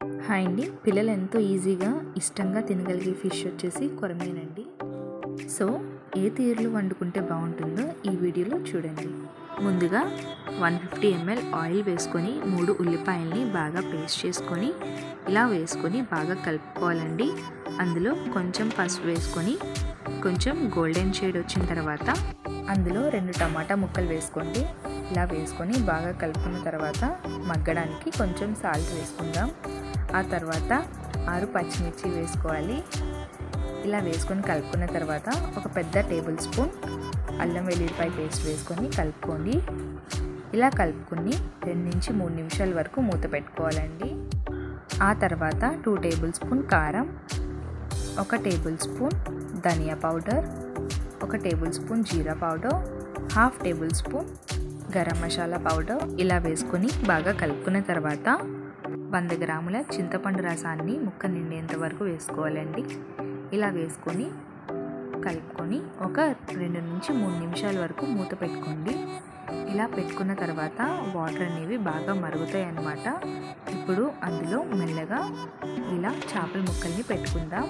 hi అండి పిల్లలు ఎంతో ఈజీగా ఇష్టంగా తినగలిగే ఫిష్ వచ్చేసి కొరమేనండి సో ఏ తీరులో వండుకుంటే బాగుంటుందో ఈ వీడియోలో చూడండి ముందుగా వన్ ఫిఫ్టీ ఎంఎల్ ఆయిల్ వేసుకొని మూడు ఉల్లిపాయల్ని బాగా పేస్ట్ చేసుకొని ఇలా వేసుకొని బాగా కలుపుకోవాలండి అందులో కొంచెం పసుపు వేసుకొని కొంచెం గోల్డెన్ షేడ్ వచ్చిన తర్వాత అందులో రెండు టమాటా ముక్కలు వేసుకోండి ఇలా వేసుకొని బాగా కలుపుకున్న తర్వాత మగ్గడానికి కొంచెం సాల్ట్ వేసుకుందాం ఆ తర్వాత ఆరు పచ్చిమిర్చి వేసుకోవాలి ఇలా వేసుకొని కలుపుకున్న తర్వాత ఒక పెద్ద టేబుల్ స్పూన్ అల్లం వెల్లుల్లిపాయ పేస్ట్ వేసుకొని కలుపుకోండి ఇలా కలుపుకొని రెండు నుంచి మూడు నిమిషాల వరకు మూత పెట్టుకోవాలండి ఆ తర్వాత టూ టేబుల్ స్పూన్ కారం ఒక టేబుల్ స్పూన్ ధనియా పౌడర్ ఒక టేబుల్ స్పూన్ జీరా powder half tablespoon garam masala powder ఇలా వేసుకొని బాగా కలుపుకున్న తర్వాత వంద గ్రాముల చింతపండు రసాన్ని ముక్క నిండేంత వరకు వేసుకోవాలండి ఇలా వేసుకొని కలుపుకొని ఒక రెండు నుంచి మూడు నిమిషాల వరకు మూత పెట్టుకోండి ఇలా పెట్టుకున్న తర్వాత వాటర్ అనేవి బాగా మరుగుతాయి అన్నమాట ఇప్పుడు అందులో మెల్లగా ఇలా చేపల ముక్కల్ని పెట్టుకుందాం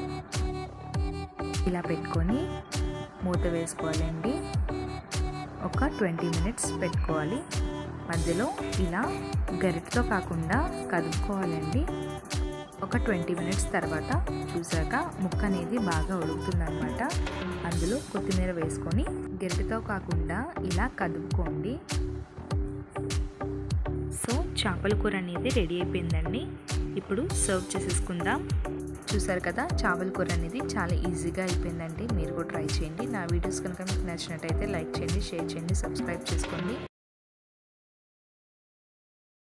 ఇలా పెట్టుకొని మూత వేసుకోవాలండి ఒక ట్వంటీ మినిట్స్ పెట్టుకోవాలి మధ్యలో ఇలా గరిటతో కాకుండా కదుపుకోవాలండి ఒక ట్వంటీ మినిట్స్ తర్వాత చూసాక ముక్క అనేది బాగా ఉడుకుతుందన్నమాట అందులో కొత్తిమీర వేసుకొని గరిటతో కాకుండా ఇలా కదుపుకోండి సో చేపల కూర అనేది రెడీ అయిపోయిందండి ఇప్పుడు సర్వ్ చేసేసుకుందాం చూసారు కదా చేపల కూర అనేది చాలా ఈజీగా అయిపోయిందండి మీరు కూడా ట్రై చేయండి నా వీడియోస్ కనుక మీకు నచ్చినట్టయితే లైక్ చేయండి షేర్ చేయండి సబ్స్క్రైబ్ చేసుకోండి